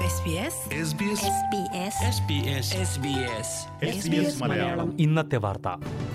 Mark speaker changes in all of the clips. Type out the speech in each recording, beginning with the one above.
Speaker 1: SBS
Speaker 2: SBS
Speaker 3: SBS Malayalam
Speaker 4: ഇന്നത്തെ വാർത്ത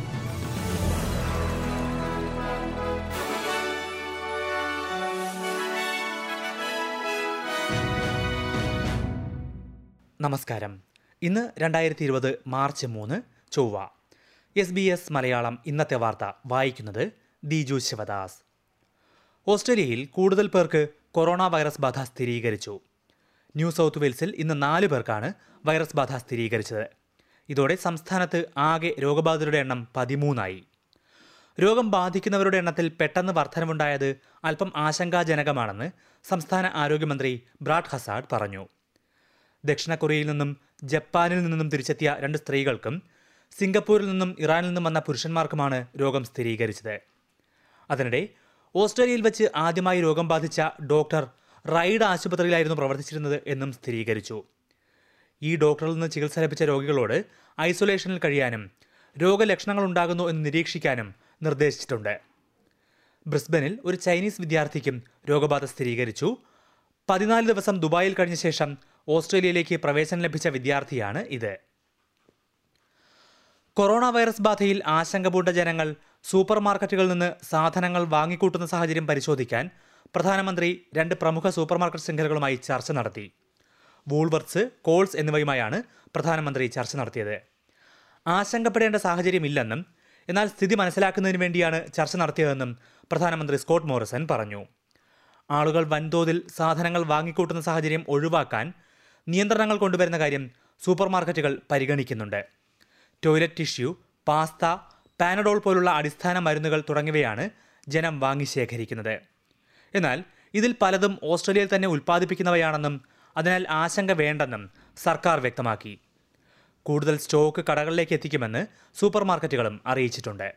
Speaker 4: നമസ്കാരം ഇന്ന് രണ്ടായിരത്തി ഇരുപത് മാർച്ച് മൂന്ന് ചൊവ്വ എസ് ബി എസ് മലയാളം ഇന്നത്തെ വാർത്ത വായിക്കുന്നത് ദിജു ശിവദാസ് ഓസ്ട്രേലിയയിൽ കൂടുതൽ പേർക്ക് കൊറോണ വൈറസ് ബാധ സ്ഥിരീകരിച്ചു ന്യൂ സൗത്ത് വെയിൽസിൽ ഇന്ന് നാല് പേർക്കാണ് വൈറസ് ബാധ സ്ഥിരീകരിച്ചത് ഇതോടെ സംസ്ഥാനത്ത് ആകെ രോഗബാധിതരുടെ എണ്ണം പതിമൂന്നായി രോഗം ബാധിക്കുന്നവരുടെ എണ്ണത്തിൽ പെട്ടെന്ന് വർധനവുണ്ടായത് അല്പം ആശങ്കാജനകമാണെന്ന് സംസ്ഥാന ആരോഗ്യമന്ത്രി ബ്രാഡ് ഹസാഡ് പറഞ്ഞു ദക്ഷിണ കൊറിയയിൽ നിന്നും ജപ്പാനിൽ നിന്നും തിരിച്ചെത്തിയ രണ്ട് സ്ത്രീകൾക്കും സിംഗപ്പൂരിൽ നിന്നും ഇറാനിൽ നിന്നും വന്ന പുരുഷന്മാർക്കുമാണ് രോഗം സ്ഥിരീകരിച്ചത് അതിനിടെ ഓസ്ട്രേലിയയിൽ വെച്ച് ആദ്യമായി രോഗം ബാധിച്ച ഡോക്ടർ റൈഡ് ആശുപത്രിയിലായിരുന്നു പ്രവർത്തിച്ചിരുന്നത് എന്നും സ്ഥിരീകരിച്ചു ഈ ഡോക്ടറിൽ നിന്ന് ചികിത്സ ലഭിച്ച രോഗികളോട് ഐസൊലേഷനിൽ കഴിയാനും രോഗലക്ഷണങ്ങൾ ഉണ്ടാകുന്നു എന്ന് നിരീക്ഷിക്കാനും നിർദ്ദേശിച്ചിട്ടുണ്ട് ബ്രിസ്ബനിൽ ഒരു ചൈനീസ് വിദ്യാർത്ഥിക്കും രോഗബാധ സ്ഥിരീകരിച്ചു പതിനാല് ദിവസം ദുബായിൽ കഴിഞ്ഞ ശേഷം ഓസ്ട്രേലിയയിലേക്ക് പ്രവേശനം ലഭിച്ച വിദ്യാർത്ഥിയാണ് ഇത് കൊറോണ വൈറസ് ബാധയിൽ ആശങ്ക പൂണ്ട ജനങ്ങൾ സൂപ്പർ മാർക്കറ്റുകളിൽ നിന്ന് സാധനങ്ങൾ വാങ്ങിക്കൂട്ടുന്ന സാഹചര്യം പരിശോധിക്കാൻ പ്രധാനമന്ത്രി രണ്ട് പ്രമുഖ സൂപ്പർ മാർക്കറ്റ് ശൃംഖലകളുമായി ചർച്ച നടത്തി വൂൾവർട്സ് കോൾസ് എന്നിവയുമായാണ് പ്രധാനമന്ത്രി ചർച്ച നടത്തിയത് ആശങ്കപ്പെടേണ്ട സാഹചര്യമില്ലെന്നും എന്നാൽ സ്ഥിതി മനസ്സിലാക്കുന്നതിന് വേണ്ടിയാണ് ചർച്ച നടത്തിയതെന്നും പ്രധാനമന്ത്രി സ്കോട്ട് മോറിസൺ പറഞ്ഞു ആളുകൾ വൻതോതിൽ സാധനങ്ങൾ വാങ്ങിക്കൂട്ടുന്ന സാഹചര്യം ഒഴിവാക്കാൻ നിയന്ത്രണങ്ങൾ കൊണ്ടുവരുന്ന കാര്യം സൂപ്പർ മാർക്കറ്റുകൾ പരിഗണിക്കുന്നുണ്ട് ടോയ്ലറ്റ് ടിഷ്യൂ പാസ്ത പാനഡോൾ പോലുള്ള അടിസ്ഥാന മരുന്നുകൾ തുടങ്ങിയവയാണ് ജനം വാങ്ങി ശേഖരിക്കുന്നത് എന്നാൽ ഇതിൽ പലതും ഓസ്ട്രേലിയയിൽ തന്നെ ഉൽപ്പാദിപ്പിക്കുന്നവയാണെന്നും അതിനാൽ ആശങ്ക വേണ്ടെന്നും സർക്കാർ വ്യക്തമാക്കി കൂടുതൽ സ്റ്റോക്ക് കടകളിലേക്ക് എത്തിക്കുമെന്ന് സൂപ്പർ മാർക്കറ്റുകളും അറിയിച്ചിട്ടുണ്ട്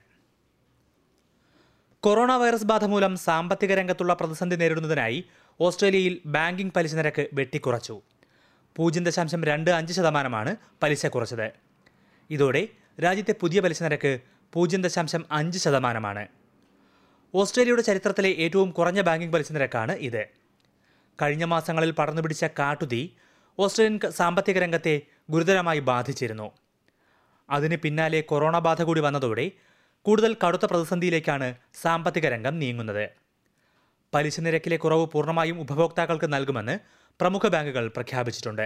Speaker 4: കൊറോണ വൈറസ് ബാധ മൂലം സാമ്പത്തിക രംഗത്തുള്ള പ്രതിസന്ധി നേരിടുന്നതിനായി ഓസ്ട്രേലിയയിൽ ബാങ്കിംഗ് പലിശ നിരക്ക് വെട്ടിക്കുറച്ചു പൂജ്യം ദശാംശം രണ്ട് അഞ്ച് ശതമാനമാണ് പലിശ കുറച്ചത് ഇതോടെ രാജ്യത്തെ പുതിയ പലിശ നിരക്ക് പൂജ്യം ദശാംശം അഞ്ച് ശതമാനമാണ് ഓസ്ട്രേലിയയുടെ ചരിത്രത്തിലെ ഏറ്റവും കുറഞ്ഞ ബാങ്കിംഗ് പലിശ നിരക്കാണ് ഇത് കഴിഞ്ഞ മാസങ്ങളിൽ പടർന്നുപിടിച്ച കാട്ടുതീ ഓസ്ട്രേലിയൻ ക- സാമ്പത്തിക രംഗത്തെ ഗുരുതരമായി ബാധിച്ചിരുന്നു അതിന് പിന്നാലെ കൊറോണ ബാധ കൂടി വന്നതോടെ കൂടുതൽ കടുത്ത പ്രതിസന്ധിയിലേക്കാണ് സാമ്പത്തിക രംഗം നീങ്ങുന്നത് പലിശ നിരക്കിലെ കുറവ് പൂർണ്ണമായും ഉപഭോക്താക്കൾക്ക് നൽകുമെന്ന് പ്രമുഖ ബാങ്കുകൾ പ്രഖ്യാപിച്ചിട്ടുണ്ട്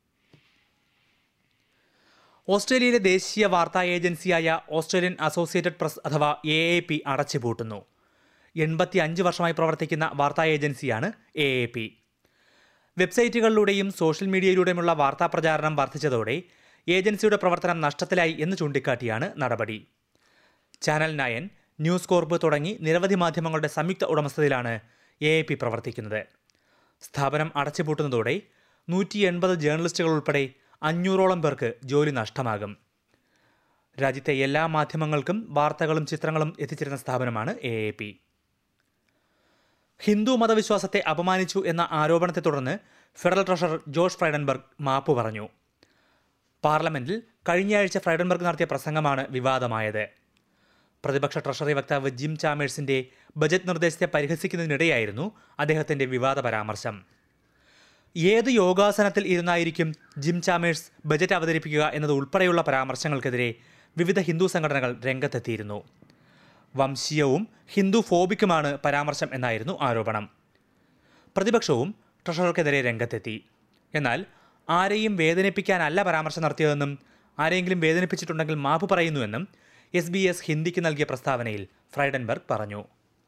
Speaker 4: ഓസ്ട്രേലിയയിലെ ദേശീയ വാർത്താ ഏജൻസിയായ ഓസ്ട്രേലിയൻ അസോസിയേറ്റഡ് പ്രസ് അഥവാ എ എ പി അടച്ചുപൂട്ടുന്നു എൺപത്തി അഞ്ച് വർഷമായി പ്രവർത്തിക്കുന്ന വാർത്താ ഏജൻസിയാണ് എ എ പി വെബ്സൈറ്റുകളിലൂടെയും സോഷ്യൽ മീഡിയയിലൂടെയുമുള്ള വാർത്താ പ്രചാരണം വർദ്ധിച്ചതോടെ ഏജൻസിയുടെ പ്രവർത്തനം നഷ്ടത്തിലായി എന്ന് ചൂണ്ടിക്കാട്ടിയാണ് നടപടി ചാനൽ നയൻ ന്യൂസ് കോർപ്പ് തുടങ്ങി നിരവധി മാധ്യമങ്ങളുടെ സംയുക്ത ഉടമസ്ഥതയിലാണ് എ എ പി പ്രവർത്തിക്കുന്നത് സ്ഥാപനം അടച്ചുപൂട്ടുന്നതോടെ നൂറ്റി എൺപത് ജേർണലിസ്റ്റുകൾ ഉൾപ്പെടെ അഞ്ഞൂറോളം പേർക്ക് ജോലി നഷ്ടമാകും രാജ്യത്തെ എല്ലാ മാധ്യമങ്ങൾക്കും വാർത്തകളും ചിത്രങ്ങളും എത്തിച്ചിരുന്ന സ്ഥാപനമാണ് എ എ പി ഹിന്ദു മതവിശ്വാസത്തെ അപമാനിച്ചു എന്ന ആരോപണത്തെ തുടർന്ന് ഫെഡറൽ ട്രഷറർ ജോഷ് ഫ്രൈഡൻബർഗ് മാപ്പ് പറഞ്ഞു പാർലമെന്റിൽ കഴിഞ്ഞയാഴ്ച ഫ്രൈഡൻബർഗ് നടത്തിയ പ്രസംഗമാണ് വിവാദമായത് പ്രതിപക്ഷ ട്രഷറി വക്താവ് ജിം ചാമേഴ്സിന്റെ ബജറ്റ് നിർദ്ദേശത്തെ പരിഹസിക്കുന്നതിനിടെയായിരുന്നു അദ്ദേഹത്തിന്റെ വിവാദ പരാമർശം ഏത് യോഗാസനത്തിൽ ഇരുന്നായിരിക്കും ജിം ചാമേഴ്സ് ബജറ്റ് അവതരിപ്പിക്കുക എന്നത് ഉൾപ്പെടെയുള്ള പരാമർശങ്ങൾക്കെതിരെ വിവിധ ഹിന്ദു സംഘടനകൾ രംഗത്തെത്തിയിരുന്നു വംശീയവും ഹിന്ദു ഫോബിക്കുമാണ് പരാമർശം എന്നായിരുന്നു ആരോപണം പ്രതിപക്ഷവും ട്രഷറർക്കെതിരെ രംഗത്തെത്തി എന്നാൽ ആരെയും വേദനിപ്പിക്കാനല്ല പരാമർശം നടത്തിയതെന്നും ആരെങ്കിലും വേദനിപ്പിച്ചിട്ടുണ്ടെങ്കിൽ മാപ്പ് പറയുന്നുവെന്നും എസ് ബി എസ് ഹിന്ദിക്ക് നൽകിയ പ്രസ്താവനയിൽ ഫ്രൈഡൻബർഗ് പറഞ്ഞു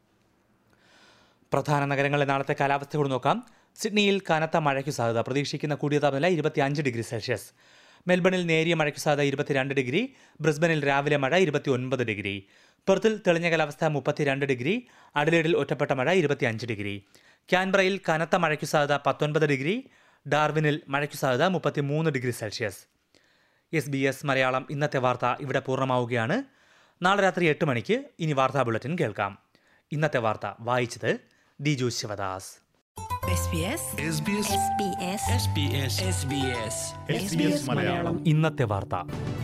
Speaker 4: പ്രധാന നഗരങ്ങളിലെ നാളത്തെ കാലാവസ്ഥ കൂടി നോക്കാം സിഡ്നിയിൽ കനത്ത മഴയ്ക്കു സാധ്യത പ്രതീക്ഷിക്കുന്ന കൂടിയ താപനില ഇരുപത്തിയഞ്ച് ഡിഗ്രി സെൽഷ്യസ് മെൽബണിൽ നേരിയ മഴയ്ക്കു സാധ്യത ഇരുപത്തിരണ്ട് ഡിഗ്രി ബ്രിസ്ബനിൽ രാവിലെ മഴ ഇരുപത്തിയൊൻപത് ഡിഗ്രി പെർത്തിൽ തെളിഞ്ഞ കാലാവസ്ഥ മുപ്പത്തിരണ്ട് ഡിഗ്രി അഡലേഡിൽ ഒറ്റപ്പെട്ട മഴ ഇരുപത്തിയഞ്ച് ഡിഗ്രി ക്യാൻബ്രയിൽ കനത്ത മഴയ്ക്കു സാധ്യത പത്തൊൻപത് ഡിഗ്രി ഡാർവിനിൽ മഴയ്ക്കു സാധ്യത മുപ്പത്തിമൂന്ന് degree Celsius S B S Malayalam ഇന്നത്തെ വാർത്ത ഇവിടെ പൂർണ്ണമാവുകയാണ് നാളെ രാത്രി എട്ട് മണിക്ക് ഇനി വാർത്താ ബുള്ളറ്റിൻ കേൾക്കാം ഇന്നത്തെ വാർത്ത വായിച്ചത് Diju Sivadas
Speaker 1: SBS
Speaker 2: SBS
Speaker 3: SBS Malayalam
Speaker 4: ഇന്നത്തെ വാർത്ത